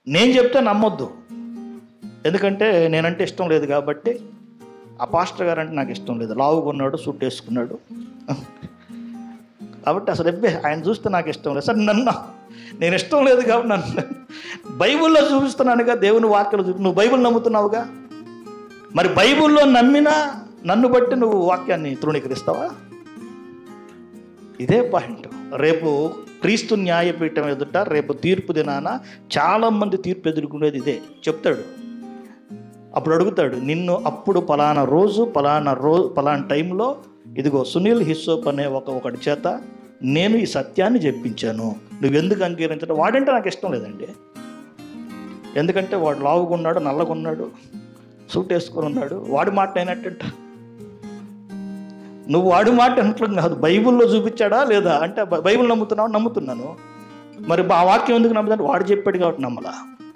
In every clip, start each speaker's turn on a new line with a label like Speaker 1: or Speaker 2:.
Speaker 1: నేను చెప్తే నమ్మొద్దు ఎందుకంటే నేనంటే ఇష్టం లేదు కాబట్టి ఆ పాస్టర్ గారు అంటే నాకు ఇష్టం లేదు లావుకున్నాడు సూట్ వేసుకున్నాడు కాబట్టి అసలు ఎబ్బే ఆయన చూస్తే నాకు ఇష్టం లేదు సరే నన్ను నేను ఇష్టం లేదు కాబట్టి నన్ను బైబిల్లో చూపిస్తున్నానుగా దేవుని వాక్యాలు చూపి నువ్వు బైబిల్ నమ్ముతున్నావుగా మరి బైబిల్లో నమ్మినా నన్ను బట్టి నువ్వు వాక్యాన్ని తృణీకరిస్తావా ఇదే పాయింట్ రేపు క్రీస్తు న్యాయపీఠం ఎదుట రేపు తీర్పు దినాన చాలామంది తీర్పు ఎదుర్కొనేది ఇదే చెప్తాడు అప్పుడు అడుగుతాడు నిన్ను అప్పుడు పలానా రోజు పలానా రోజు పలానా టైంలో ఇదిగో సునీల్ హిస్సోప్ అనే ఒక ఒకటి చేత నేను ఈ సత్యాన్ని చెప్పించాను నువ్వెందుకు అంగీకరించడం వాడంటే నాకు ఇష్టం లేదండి ఎందుకంటే వాడు లావుగున్నాడు నల్లగున్నాడు సూట్ వేసుకొని ఉన్నాడు వాడి మాట అయినట్టంట నువ్వు వాడి మాట అనట్లేదు కాదు బైబిల్లో చూపించాడా లేదా అంటే బై- బైబిల్ నమ్ముతున్నావు నమ్ముతున్నాను మరి ఆ వాక్యం ఎందుకు నమ్ముతాను వాడు చెప్పాడు కాబట్టి నమ్మలా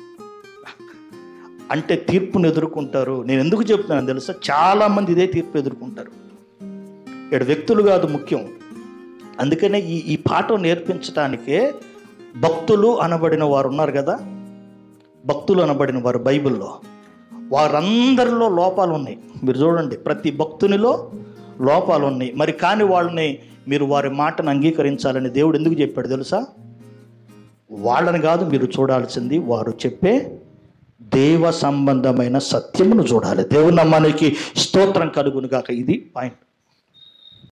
Speaker 1: అంటే తీర్పును ఎదుర్కొంటారు నేను ఎందుకు చెప్తున్నాను తెలుసా చాలా మంది ఇదే తీర్పు ఎదుర్కొంటారు ఇక్కడ వ్యక్తులు కాదు ముఖ్యం అందుకనే ఈ ఈ పాఠం నేర్పించడానికే భక్తులు అనబడిన వారు ఉన్నారు కదా భక్తులు అనబడిన వారు బైబిల్లో వారందరిలో లోపాలు ఉన్నాయి మీరు చూడండి ప్రతి భక్తునిలో లోపాలు ఉన్నాయి మరి కాని వాళ్ళని మీరు వారి మాటను అంగీకరించాలని దేవుడు ఎందుకు చెప్పాడు తెలుసా వాళ్ళని కాదు మీరు చూడాల్సింది వారు చెప్పే దేవ సంబంధమైన సత్యమును చూడాలి దేవుని నమ్మానికి స్తోత్రం కలుగును గాక ఇది పాయింట్